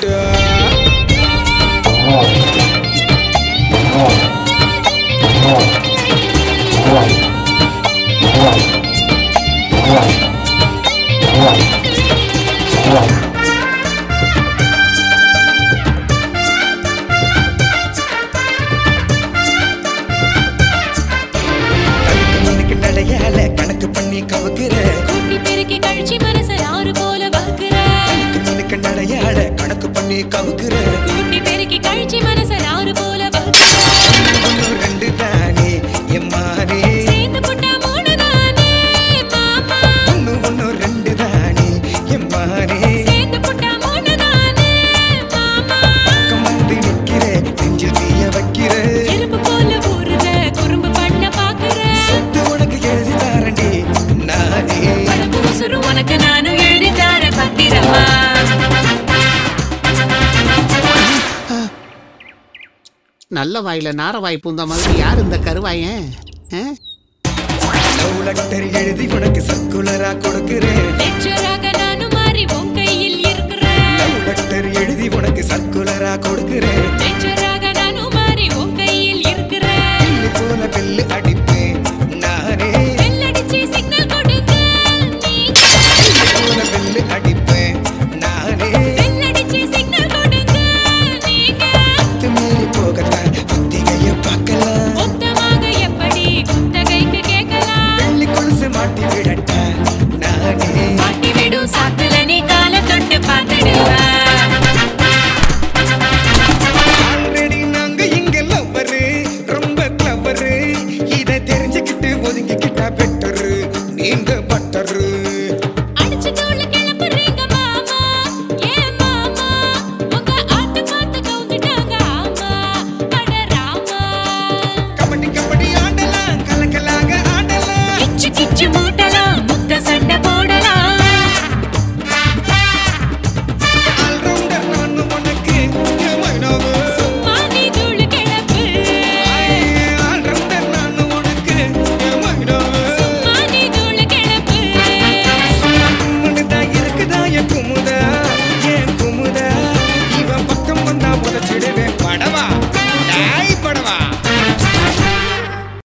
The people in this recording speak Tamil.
விட்டா கணக்கு மண்ணுக்கு நடையால கணக்கு பண்ணி கவுக்குற கூட்டி பெருக்கி கழிச்சு மனச யாரு போல வகுக்கிற கணக்கு மண்ணுக்கு நடையால கணக்கு பண்ணி கவுக்குற கூட்டி பெருக்கி கழிச்சு மனச யாரு போல வகுக்கிற ஒன்னு ரெண்டு தானே எம்மானே சேர்ந்து புட்டா மூணு தானே மாமா ஒன்னு ஒன்னு ரெண்டு தானே எம்மானே சேர்ந்து புட்டா மூணு தானே மாமா பக்கம் வந்து நிக்கிற நெஞ்சில் தீய வைக்கிற எறும்பு போல ஊறுற குறும்பு பண்ண பாக்குற சொத்து உனக்கு எழுதி தாரண்டி நானே பழம்பு உசுறு உனக்கு நானும் எழுதி தர பத்திரமா நல்ல வாயில நார வாய் பூந்த மாதிரி யார் இந்த கருவாயன் ஆ? லவ் லெட்டர் எழுதி உனக்கு சர்க்குலரா கொடுக்கிறேன் லெக்சராக நானும் மாறி உன் கையில் இருக்கிறேன் லவ் லெட்டர் எழுதி உனக்கு சர்க்குலரா கொடுக்கிறேன்